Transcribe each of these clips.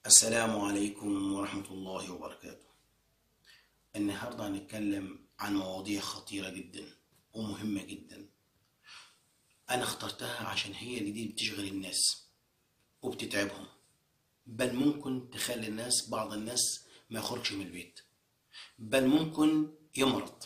السلام عليكم ورحمة الله وبركاته النهاردة هنتكلم عن مواضيع خطيرة جدا ومهمة جدا أنا اخترتها عشان هي اللي دي بتشغل الناس وبتتعبهم بل ممكن تخلي الناس بعض الناس ما يخرجش من البيت بل ممكن يمرض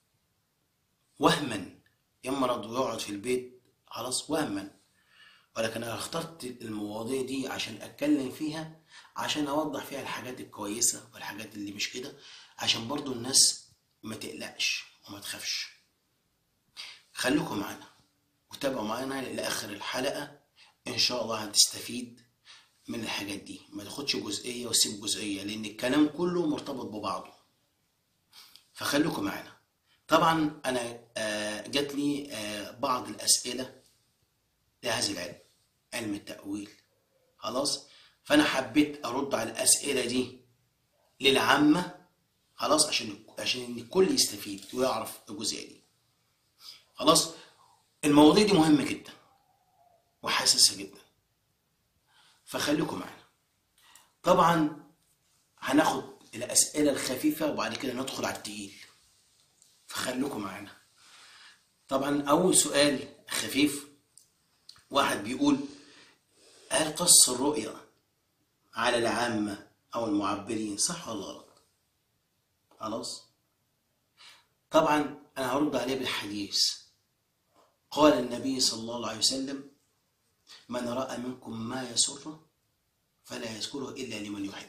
وهما يمرض ويقعد في البيت خلاص وهما ولكن انا اخترت المواضيع دي عشان اتكلم فيها عشان اوضح فيها الحاجات الكويسه والحاجات اللي مش كده عشان برضو الناس ما تقلقش وما تخافش خليكم معانا وتابعوا معانا لاخر الحلقه ان شاء الله هتستفيد من الحاجات دي ما تاخدش جزئيه وتسيب جزئيه لان الكلام كله مرتبط ببعضه فخليكم معانا طبعا انا آه، جات لي آه، بعض الاسئله لهذا العلم علم التأويل خلاص فأنا حبيت أرد على الأسئلة دي للعامة خلاص عشان عشان الكل يستفيد ويعرف الجزئية دي خلاص المواضيع دي مهمة جدا وحساسة جدا فخليكم معانا طبعا هناخد الأسئلة الخفيفة وبعد كده ندخل على التقيل فخليكم معانا طبعا أول سؤال خفيف واحد بيقول هل قص الرؤيا على العامة أو المعبرين صح ولا غلط؟ خلاص؟ طبعا أنا هرد عليه بالحديث قال النبي صلى الله عليه وسلم من رأى منكم ما يسره فلا يذكره إلا لمن يحب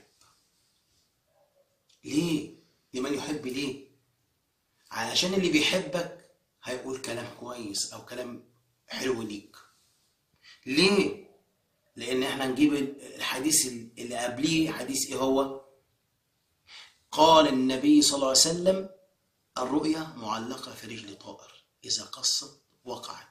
ليه؟ لمن يحب ليه؟ علشان اللي بيحبك هيقول كلام كويس أو كلام حلو ليك ليه؟ لأن احنا نجيب الحديث اللي قبليه حديث ايه هو؟ قال النبي صلى الله عليه وسلم الرؤيا معلقة في رجل طائر إذا قصت وقعت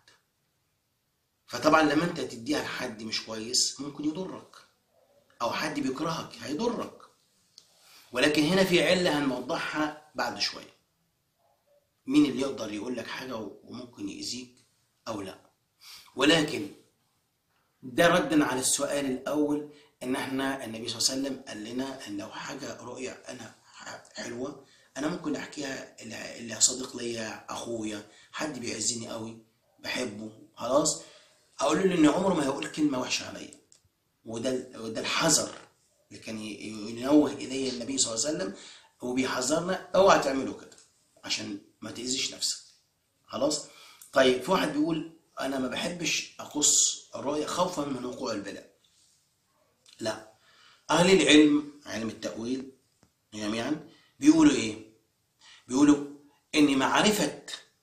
فطبعا لما انت تديها لحد مش كويس ممكن يضرك أو حد بيكرهك هيضرك ولكن هنا في علة هنوضحها بعد شوية مين اللي يقدر يقول لك حاجة وممكن يأذيك أو لا ولكن ده ردا على السؤال الاول ان احنا النبي صلى الله عليه وسلم قال لنا ان لو حاجه رؤيا انا حلوه انا ممكن احكيها اللي صديق ليا اخويا حد بيعزني قوي بحبه خلاص اقول له ان عمره ما هيقول كلمه وحشه عليا وده وده الحذر اللي كان ينوه اليه النبي صلى الله عليه وسلم وبيحذرنا اوعى تعملوا كده عشان ما تاذيش نفسك خلاص طيب في واحد بيقول انا ما بحبش اقص الرؤيا خوفا من وقوع البلاء لا اهل العلم علم التاويل جميعا بيقولوا ايه بيقولوا ان معرفه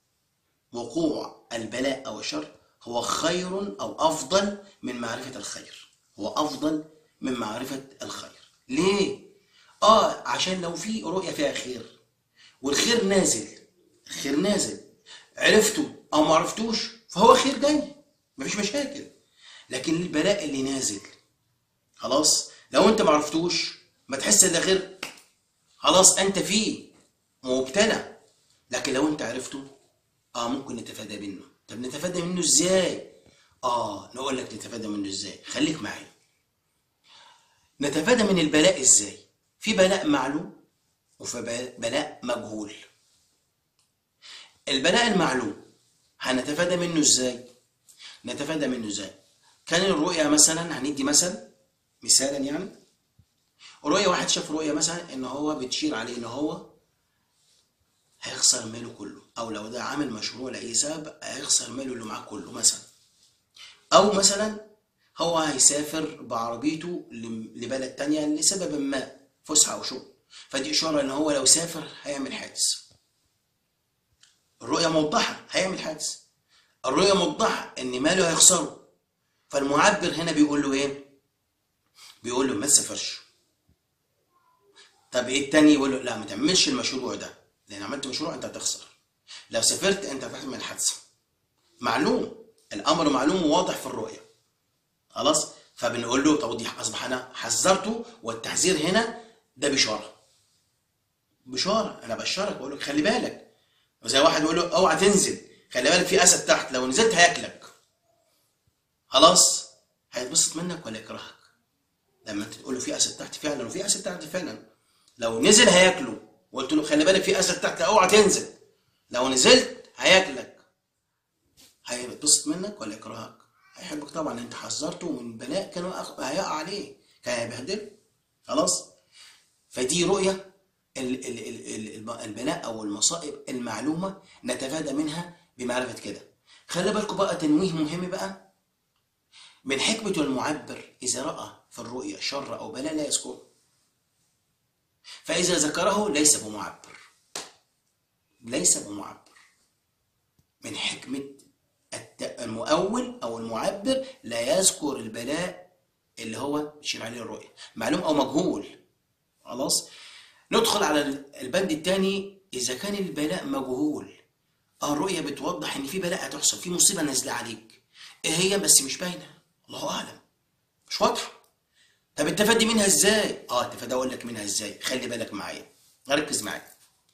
وقوع البلاء او الشر هو خير او افضل من معرفه الخير هو افضل من معرفه الخير ليه اه عشان لو في رؤيه فيها خير والخير نازل الخير نازل عرفته او ما عرفتوش فهو خير جاي مفيش مشاكل لكن البلاء اللي نازل خلاص لو انت ما عرفتوش ما تحس ان خير خلاص انت فيه مبتلى لكن لو انت عرفته اه ممكن نتفادى منه طب نتفادى منه ازاي اه نقول لك نتفادى منه ازاي خليك معايا نتفادى من البلاء ازاي في بلاء معلوم وفي بلاء مجهول البلاء المعلوم هنتفادى منه ازاي نتفادى منه ازاي كان الرؤيا مثلا هندي مثل مثالا يعني رؤيا واحد شاف رؤيا مثلا ان هو بتشير عليه ان هو هيخسر ماله كله او لو ده عامل مشروع لاي سبب هيخسر ماله اللي معاه كله مثلا او مثلا هو هيسافر بعربيته لبلد تانية لسبب ما فسحة او شغل فدي اشارة ان هو لو سافر هيعمل حادث الرؤية موضحة هيعمل حادث الرؤية موضحة ان ماله هيخسره فالمعبر هنا بيقول له ايه بيقول له ما تسافرش طب ايه التاني يقول له لا ما تعملش المشروع ده لان عملت مشروع انت هتخسر لو سافرت انت هتعمل حادثة معلوم الامر معلوم وواضح في الرؤية خلاص فبنقول له توضيح اصبح انا حذرته والتحذير هنا ده بشارة بشارة انا بشرك بقول لك خلي بالك زي واحد يقول له اوعى تنزل خلي بالك في اسد تحت لو نزلت هياكلك خلاص هيتبسط منك ولا يكرهك لما انت تقول له في اسد تحت فعلا وفي اسد تحت فعلا لو نزل هياكله وقلت له خلي بالك في اسد تحت اوعى تنزل لو نزلت هياكلك هيتبسط منك ولا يكرهك هيحبك طبعا انت حذرته من بلاء كان أخ- هيقع عليه كان هيبهدله خلاص فدي رؤيه ال- ال- ال- ال- الب- البلاء او المصائب المعلومه نتفادى منها بمعرفه كده خلي بالكم بقى تنويه مهم بقى من حكمة المعبر إذا رأى في الرؤيا شر أو بلاء لا يذكره فإذا ذكره ليس بمعبر ليس بمعبر من حكمة الت- المؤول أو المعبر لا يذكر البلاء اللي هو يشير عليه الرؤيا معلوم أو مجهول خلاص ندخل على البند الثاني إذا كان البلاء مجهول اه الرؤية بتوضح إن في بلاء هتحصل في مصيبة نازلة عليك إيه هي بس مش باينة الله أعلم مش واضحة طب التفادي منها إزاي؟ اه التفادي أقول لك منها إزاي خلي بالك معايا ركز معايا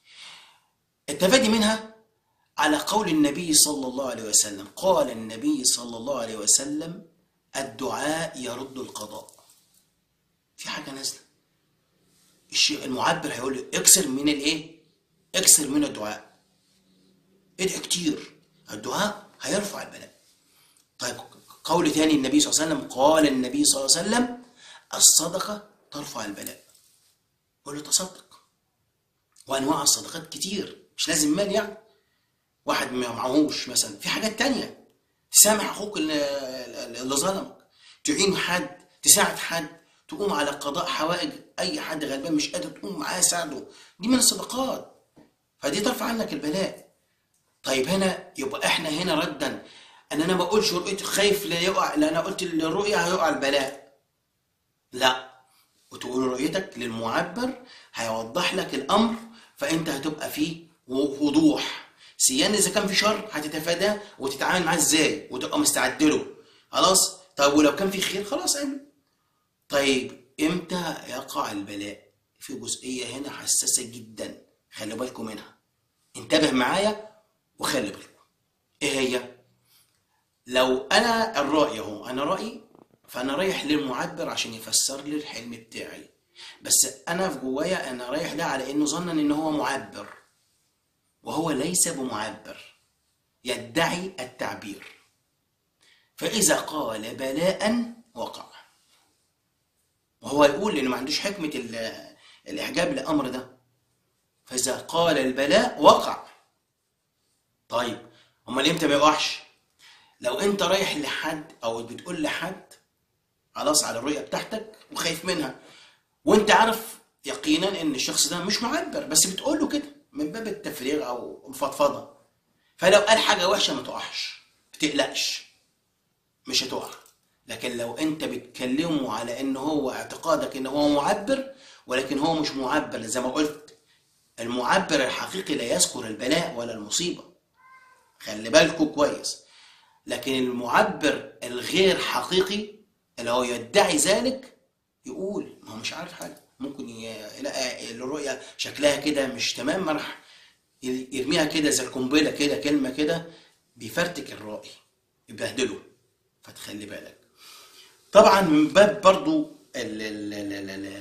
التفادي منها على قول النبي صلى الله عليه وسلم قال النبي صلى الله عليه وسلم الدعاء يرد القضاء في حاجة نازلة الشيء المعبر هيقول لي اكسر من الايه اكسر من الدعاء ادعي كتير الدعاء هيرفع البلاء طيب قول تاني النبي صلى الله عليه وسلم قال النبي صلى الله عليه وسلم الصدقة ترفع البلاء قول له تصدق وانواع الصدقات كتير مش لازم مال يعني واحد ما معهوش مثلا في حاجات تانية تسامح اخوك اللي اللي ظلمك تعين حد تساعد حد تقوم على قضاء حوائج اي حد غلبان مش قادر تقوم معاه ساعده دي من الصدقات فدي ترفع عنك البلاء طيب هنا يبقى احنا هنا ردا ان انا ما اقولش رؤيتي خايف لا يقع لا انا قلت الرؤيا هيقع البلاء لا وتقول رؤيتك للمعبر هيوضح لك الامر فانت هتبقى فيه وضوح سيان اذا كان في شر هتتفاداه وتتعامل معاه ازاي وتبقى مستعد له خلاص طيب ولو كان في خير خلاص اعمل طيب امتى يقع البلاء في جزئيه هنا حساسه جدا خلي بالكم منها انتبه معايا وخلي بالكم ايه هي لو انا الرأي اهو انا رأيي فانا رايح للمعبر عشان يفسر لي الحلم بتاعي بس انا في جوايا انا رايح ده على انه ظنا ان هو معبر وهو ليس بمعبر يدعي التعبير فاذا قال بلاء وقع وهو يقول انه ما عندوش حكمه ال- الاعجاب للامر ده فاذا قال البلاء وقع طيب امال امتى ما يقعش لو انت رايح لحد او بتقول لحد خلاص على الرؤيه بتاعتك وخايف منها وانت عارف يقينا ان الشخص ده مش معبر بس بتقول له كده من باب التفريغ او مفضفضه فلو قال حاجه وحشه ما تقعش ما تقلقش مش هتقع لكن لو انت بتكلمه على ان هو اعتقادك ان هو معبر ولكن هو مش معبر زي ما قلت المعبر الحقيقي لا يذكر البلاء ولا المصيبه خلي بالكوا كويس لكن المعبر الغير حقيقي اللي هو يدعي ذلك يقول ما هو مش عارف حاجه ممكن ي- يلاقي الرؤيه شكلها كده مش تمام ما راح يرميها كده زي القنبله كده كلمه كده بيفرتك الرأي يبهدله فتخلي بالك طبعا من باب برضو ال ال ال ال ال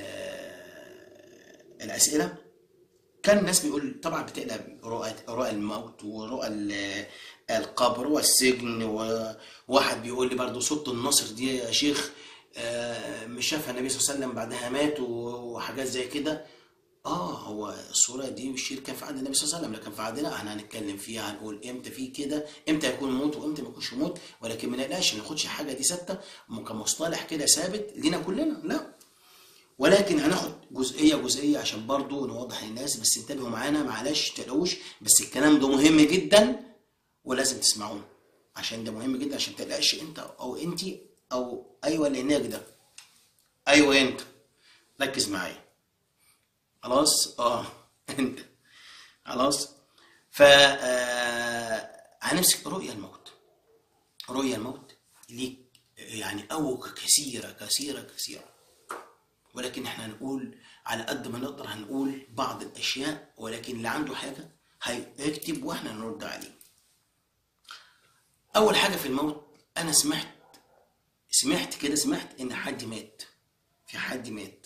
الأسئلة كان الناس بيقول طبعا بتقلب رؤى رؤى الموت ورؤى ال- القبر والسجن وواحد بيقول لي برضو صوت النصر دي يا شيخ آه، مش شافها النبي صلى الله عليه وسلم بعدها مات و- وحاجات زي كده اه هو الصورة دي والشير كان في عهد النبي صلى الله عليه وسلم لكن في عهدنا احنا هنتكلم فيها هنقول امتى في كده امتى يكون موت وامتى ما يكونش موت ولكن ما نقلقش ما ناخدش حاجة دي ثابتة كمصطلح كده ثابت لينا كلنا لا ولكن هناخد جزئيه جزئيه عشان برضو نوضح للناس بس انتبهوا معانا معلش تقلقوش بس الكلام ده مهم جدا ولازم تسمعوه عشان ده مهم جدا عشان تقلقش انت او انت او ايوه اللي هناك ده ايوه انت ركز معايا خلاص اه انت خلاص ف آه، هنمسك رؤيا الموت رؤيا الموت ليك يعني اوجه كثيره كثيره كثيره ولكن احنا هنقول على قد ما نقدر هنقول بعض الاشياء ولكن اللي عنده حاجه هيكتب واحنا نرد عليه اول حاجه في الموت انا سمعت سمعت كده سمعت ان حد مات في حد مات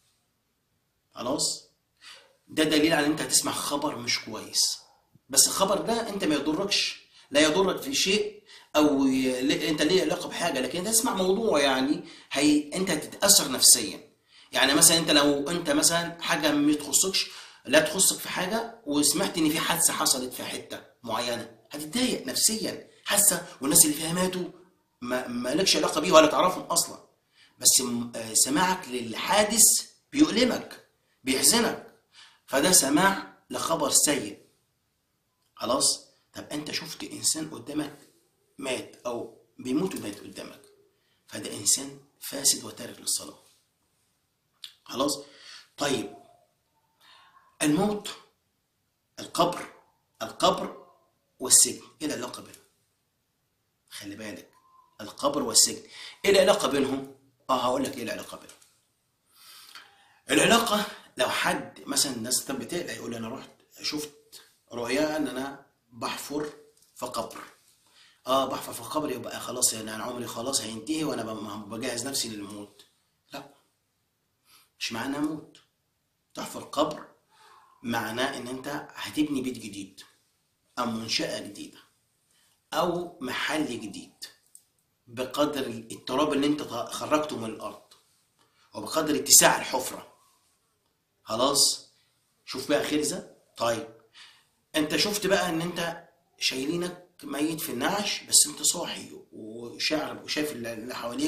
خلاص ده دليل على ان انت هتسمع خبر مش كويس بس الخبر ده انت ما يضركش لا يضرك في شيء او ي... ل- انت ليه علاقه بحاجه لكن انت تسمع موضوع يعني هي انت هتتاثر نفسيا يعني مثلا انت لو انت مثلا حاجه ما تخصكش لا تخصك في حاجه وسمعت ان في حادثه حصلت في حته معينه هتتضايق نفسيا حاسه والناس اللي فيها ماتوا ما ما لكش علاقه بيه ولا تعرفهم اصلا بس م- آه، سماعك للحادث بيؤلمك بيحزنك فده سماع لخبر سيء خلاص طب انت شفت انسان قدامك مات او بيموت ومات قدامك فده انسان فاسد وتارك للصلاه خلاص طيب الموت القبر القبر والسجن ايه العلاقه بينهم خلي بالك القبر والسجن ايه العلاقه بينهم اه هقول لك ايه العلاقه بينهم العلاقه لو حد مثلا الناس طب بتقلق يقول انا رحت شفت رؤيا ان انا بحفر في قبر اه بحفر في قبر يبقى خلاص يعني انا عمري خلاص هينتهي وانا ب- بجهز نفسي للموت لا مش معناه موت تحفر قبر معناه ان انت هتبني بيت جديد او منشأة جديدة او محل جديد بقدر التراب اللي انت خرجته من الارض وبقدر اتساع الحفرة خلاص شوف بقى خرزة طيب انت شفت بقى ان انت شايلينك ميت في النعش بس انت صاحي وشاعر وشايف اللي حواليك